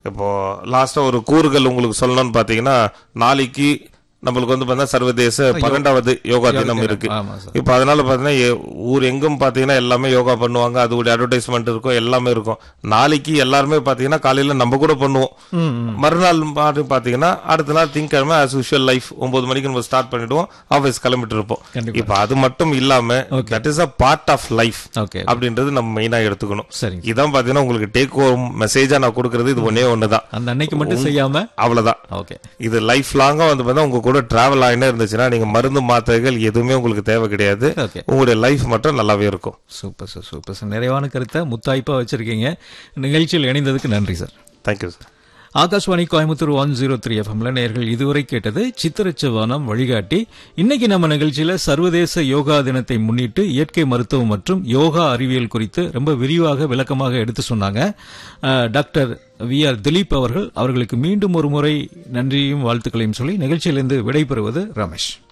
இப்போ லாஸ்டா ஒரு கூறுகள் உங்களுக்கு சொல்லணும்னு பாத்தீங்கன்னா நாளைக்கு நம்மளுக்கு வந்து பார்த்தீங்கன்னா சர்வதேச பன்னெண்டாவது யோகா தினம் இருக்கு ஆமா சார் இப்போ அதனால பாத்தீங்கன்னா எ- ஊர் எங்கும் பாத்தீங்கன்னா எல்லாமே யோகா பண்ணுவாங்க அதோடைய அட்வர்டைஸ்மெண்ட் இருக்கும் எல்லாமே இருக்கும் நாளைக்கு எல்லாருமே பாத்தீங்கன்னா காலையில நம்ம கூட பண்ணுவோம் ம், ம். மறுநாள் மாதிரி பாத்தீங்கன்னா அடுத்த நாள் திங்கக்கிழமை ஆஸ் யூஷுவல் லைஃப் ஒன்பது மணிக்கு நம்ம ஸ்டார்ட் பண்ணிடுவோம் ஆஃபீஸ் கிளம்பிட்டு இருப்போம் கண்டிப்பா. இப்போ அது மட்டும் இல்லாம that is a part of life okay அப்படின்றது நம்ம மெயினா எடுத்துக்கணும் சரிங்க இதான் பாத்தீங்கன்னா உங்களுக்கு டேக் ஹோம் மெசேஜா நான் கொடுக்கறது இது ஒன்னே ஒண்ணுதான் அந்த அன்னைக்கு மட்டும் செய்யாம அவ்வளவுதான் ஓகே இது லைஃப் லாங்கா வந்து பார்த்தா உங்க கூட டிராவல் ஆகினே இருந்துச்சுன்னா நீங்க மருந்து மாத்திரைகள் எதுவுமே உங்களுக்கு தேவை கிடையாது ஓகே உங்களுடைய லைஃப் மட்டும் நல்லாவே இருக்கும் சூப்பர் சார் சூப்பர் சார் நிறைவான கருத்தை முத்தாய்ப்பா வச்சிருக்கீங்க நிகழ்ச்சியில் இணைந்ததுக்கு நன்றி sir thank you sir Akashvani Coimbatore one zero three எஃப்எம்ல நேர்கள் இதுவரை கேட்டது சித்திரச்சவானம் வழிகாட்டி இன்னைக்கு நம்ம நிகழ்ச்சியில சர்வதேச யோகா தினத்தை முன்னிட்டு இயற்கை மருத்துவம் மற்றும் யோகா அறிவியல் குறித்து ரொம்ப விரிவாக விளக்கமாக எடுத்து சொன்னாங்க அஹ், டாக்டர் வி ஆர் திலீப் அவர்கள் அவர்களுக்கு மீண்டும் ஒரு முறை நன்றியும் வாழ்த்துக்களையும் சொல்லி நிகழ்ச்சியிலிருந்து விடைபெறுவது ரமேஷ்